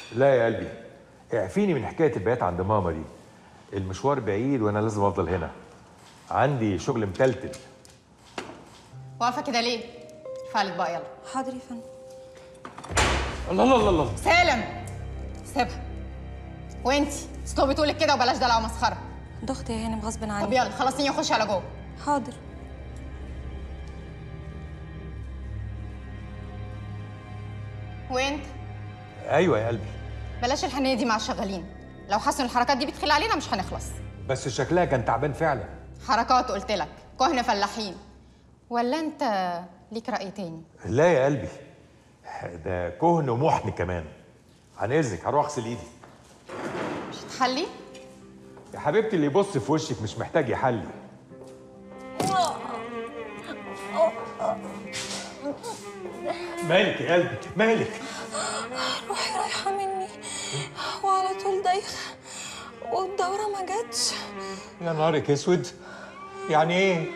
لا يا قلبي اعفيني من حكايه البيات عند ماما دي المشوار بعيد وانا لازم افضل هنا عندي شغل متلتل واقفه كده ليه فعلت بقى يلا حاضر يا فندم الله الله الله الله سالم سيبها وانتي ستوبي تقولك كده وبلاش دلع ومسخره ضغط يا هانم غصب طب عني يلا خلصيني وخشي على جوه حاضر وانت ايوه يا قلبي بلاش الحنيه دي مع الشغالين لو حسوا إن الحركات دي بتخلي علينا مش هنخلص بس شكلها كان تعبان فعلا حركات قلت لك كهن فلاحين ولا انت ليك راي تاني لا يا قلبي ده كهن ومحن كمان عن اذنك هروح اغسل ايدي مش هتحلي يا حبيبتي اللي يبص في وشك مش محتاج يحلي مالك يا قلبي مالك روحي رايحة مني وعلى طول دايخة والدورة ما جاتش يا نهارك اسود يعني ايه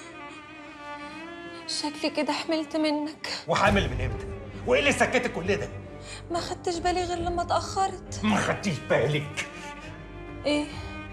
شكلي كده حملت منك وحامل من امتى وايه اللي سكتك كل ده ما خدتش بالي غير لما اتأخرت ما خدتيش بالك ايه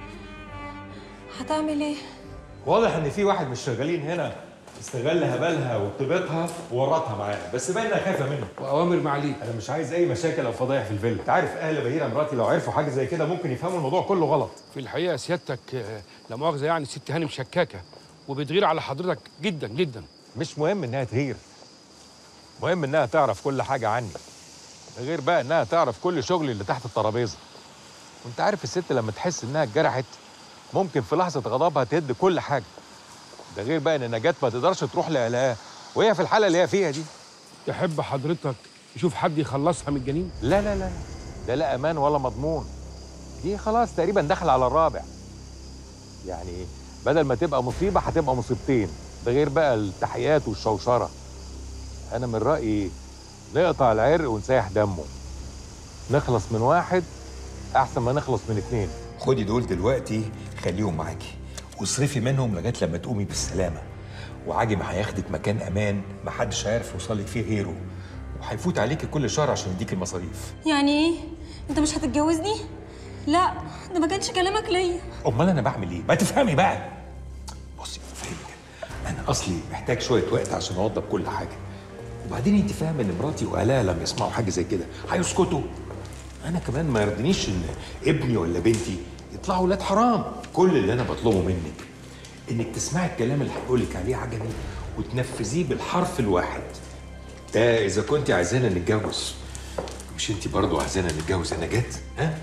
هتعمل ايه واضح ان في واحد من الشغالين هنا استغل هبلها وطيبتها وورطها معاه بس باين انها خايفه منه واوامر معاليك انا مش عايز اي مشاكل او فضايح في الفيلا انت عارف اهل بهيره مراتي لو عرفوا حاجه زي كده ممكن يفهموا الموضوع كله غلط في الحقيقه سيادتك آه، لا مؤاخذه يعني ست هانم شكاكه وبتغير على حضرتك جدا جدا مش مهم انها تغير مهم انها تعرف كل حاجه عني ده غير بقى انها تعرف كل شغلي اللي تحت الترابيزه وانت عارف الست لما تحس انها اتجرحت ممكن في لحظه غضبها تهد كل حاجه ده غير بقى ان نجاة ما تقدرش تروح لأهلها وهي في الحاله اللي هي فيها دي تحب حضرتك يشوف حد يخلصها من الجنين لا لا لا لا. ده لا امان ولا مضمون دي خلاص تقريبا داخل على الرابع يعني بدل ما تبقى مصيبه هتبقى مصيبتين ده غير بقى التحيات والشوشره انا من رايي نقطع العرق ونسيح دمه نخلص من واحد احسن ما نخلص من اتنين خدي دول دلوقتي خليهم معاكي واصرفي منهم لغايه لما تقومي بالسلامه وعاجم هياخدك مكان امان محدش هيعرف يوصلك فيه غيره وهيفوت عليكي كل شهر عشان يديك المصاريف يعني ايه انت مش هتتجوزني لا ده ما كانش كلامك ليا امال انا بعمل ايه ما تفهمي بقى بصي فهمك انا اصلي محتاج شويه وقت عشان اوضب كل حاجه وبعدين انت فاهمه ان مراتي واهلها لما يسمعوا حاجه زي كده هيسكتوا انا كمان ما يرضينيش ان ابني ولا بنتي يطلعوا ولاد حرام كل اللي انا بطلبه منك انك تسمعي الكلام اللي هقولك عليه عجبي وتنفذيه بالحرف الواحد ده اذا كنت عايزانا نتجوز مش انت برضو عايزانا نتجوز يا نجاة ها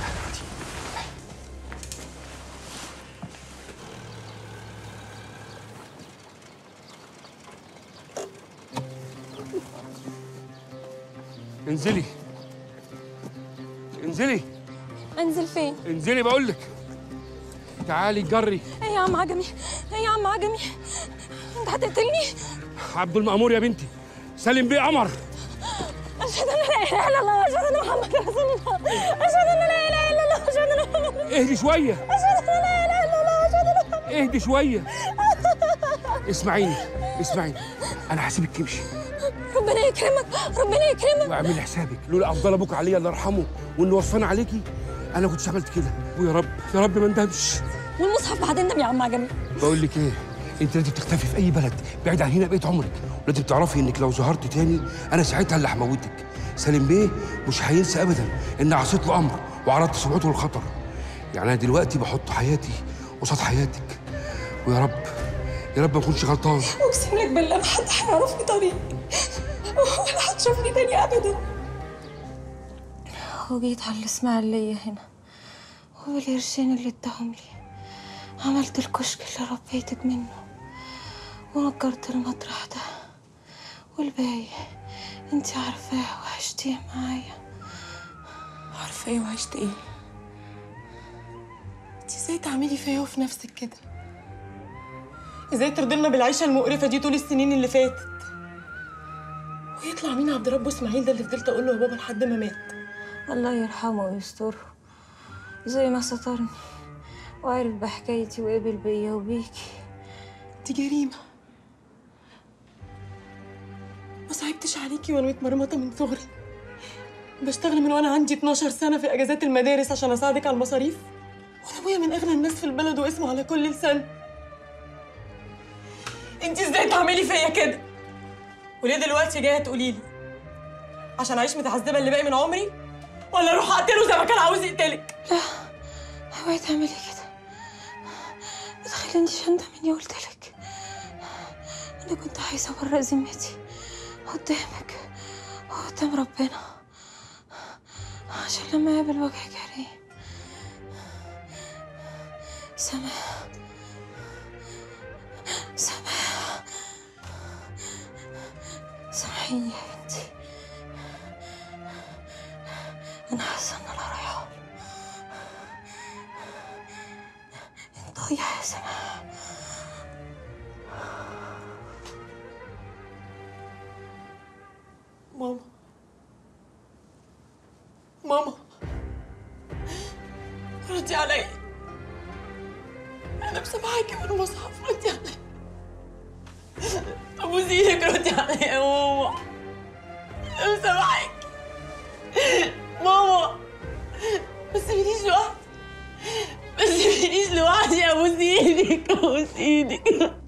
انزلي انزلي انزل فين انزلي بقول لك تعالي جري ايه يا عم عجمي ايه يا عم عجمي انت هتقتلني عبد المأمور يا بنتي سلم بيه قمر اشهد ان لا اله الا الله واشهد ان محمد رسول الله اشهد ان لا اله الا الله واشهد ان محمد اهدي شويه اشهد ان لا اله الا الله واشهد ان محمد اهدي شويه اسمعيني اسمعيني انا هسيبك تمشي ربنا يكرمك ربنا يكرمك واعملي حسابك لولا افضل ابوك عليا الله يرحمه وانه وصانا عليكي انا كنتش عملت كده ويا رب يا رب ما ندمش والمصحف هتندم يا عم عجمي بقول لك ايه انت لازم تختفي في اي بلد بعيد عن هنا بقيت عمرك ولازم تعرفي انك لو ظهرت تاني انا ساعتها اللي هموتك سالم بيه مش هينسى ابدا ان عصيت له امر وعرضت سمعته للخطر يعني انا دلوقتي بحط حياتي قصاد حياتك ويا رب يا رب ما اكونش غلطان اقسم لك بالله ما حد هيعرفني طريقي ولا هتشوفني تاني ابدا وجيت على الاسماعيلية هنا وبالقرشين اللي اداهم لي عملت الكشك اللي ربيتك منه ونجرت المطرح ده والباقي انت عارفاه وعشتيه معايا عارفه ايه وعشت ايه انت ازاي تعملي فيا وفي نفسك كده ازاي ترضلنا بالعيشه المقرفه دي طول السنين اللي فاتت ويطلع مين عبد ربه اسماعيل ده اللي فضلت اقول له يا بابا لحد ما مات الله يرحمه ويستره زي ما سترني وعرف بحكايتي وقبل بيا وبيكي دي جريمه ما صعبتش عليكي وانا متمرمطه من صغري بشتغل من وانا عندي 12 سنه في اجازات المدارس عشان اساعدك على المصاريف وانا ابويا من اغنى الناس في البلد واسمه على كل لسان انت ازاي تعملي فيا كده وليه دلوقتي جايه تقولي لي عشان اعيش متعذبه اللي باقي من عمري ولا اروح اقتله زي ما كان عاوز يقتلك لا اوعي تعملي كده ما تخلينيش اندم اني قلت لك انا كنت عايزه ابرق ذمتي قدامك وقدام ربنا عشان لما اقابل وجه كريم سماح سماح سامحيني يا بنتي انا حاسه ان انا رايحه انت ضايعه يا سماح ماما ماما ردي عليا انا مسامحاكي من المصحف ردي عليا ابوس ايدك ردي عليا يا ماما انا مسامحاكي ماما ما تسيبنيش لوحدي ما تسيبنيش لوحدي ابوس ايدك ابوس ايدك